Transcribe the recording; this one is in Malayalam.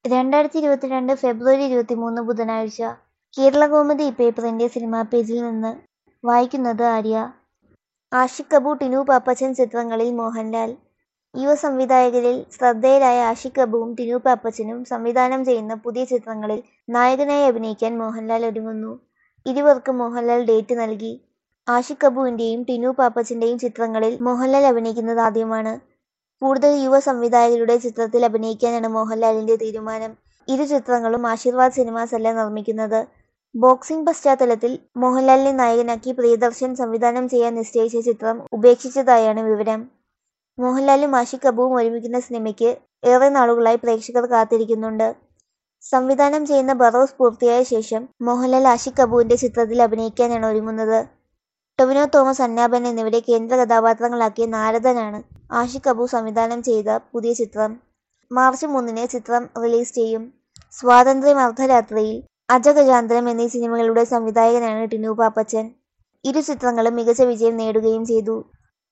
രണ്ടായിരത്തി ഇരുപത്തിരണ്ട് ഫെബ്രുവരി ഇരുപത്തിമൂന്ന് ബുധനാഴ്ച കേരളകൗമുദി പേപ്പറിന്റെ സിനിമാ പേജിൽ നിന്ന് വായിക്കുന്നത് ആര്യ ആഷിഖ് കപൂർ ടിനു പാപ്പച്ചൻ ചിത്രങ്ങളിൽ മോഹൻലാൽ യുവ സംവിധായകരിൽ ശ്രദ്ധേയരായ ആഷിഖ് കപൂറും ടിനു പാപ്പച്ചനും സംവിധാനം ചെയ്യുന്ന പുതിയ ചിത്രങ്ങളിൽ നായകനായി അഭിനയിക്കാൻ മോഹൻലാൽ ഒരുങ്ങുന്നു ഇരുവർക്കും മോഹൻലാൽ ഡേറ്റ് നൽകി ആഷിഖ് കപൂറിന്റെയും ടിനു പാപ്പച്ചന്റെയും ചിത്രങ്ങളിൽ മോഹൻലാൽ അഭിനയിക്കുന്നത് ആദ്യമാണ് കൂടുതൽ യുവ സംവിധായകരുടെ ചിത്രത്തിൽ അഭിനയിക്കാനാണ് മോഹൻലാലിന്റെ തീരുമാനം ഇരു ചിത്രങ്ങളും ആശീർവാദ് സിനിമാസ് അല്ല നിർമ്മിക്കുന്നത് ബോക്സിംഗ് പശ്ചാത്തലത്തിൽ മോഹൻലാലിനെ നായകനാക്കി പ്രിയദർശൻ സംവിധാനം ചെയ്യാൻ നിശ്ചയിച്ച ചിത്രം ഉപേക്ഷിച്ചതായാണ് വിവരം മോഹൻലാലും ആഷിഖ് കപൂറും ഒരുമിക്കുന്ന സിനിമയ്ക്ക് ഏറെ നാളുകളായി പ്രേക്ഷകർ കാത്തിരിക്കുന്നുണ്ട് സംവിധാനം ചെയ്യുന്ന ബറോസ് പൂർത്തിയായ ശേഷം മോഹൻലാൽ ആഷിഖ് കപൂറിന്റെ ചിത്രത്തിൽ അഭിനയിക്കാനാണ് ഒരുങ്ങുന്നത് ടൊവിനോ തോമസ് അന്നാബൻ എന്നിവരെ കേന്ദ്ര കഥാപാത്രങ്ങളാക്കിയ നാരദനാണ് ആഷിഖ് കപൂർ സംവിധാനം ചെയ്ത പുതിയ ചിത്രം മാർച്ച് മൂന്നിന് ചിത്രം റിലീസ് ചെയ്യും സ്വാതന്ത്ര്യം അർദ്ധരാത്രിയിൽ അജഗജാന്തരം എന്നീ സിനിമകളുടെ സംവിധായകനാണ് ടിനു പാപ്പച്ചൻ ഇരു ചിത്രങ്ങളും മികച്ച വിജയം നേടുകയും ചെയ്തു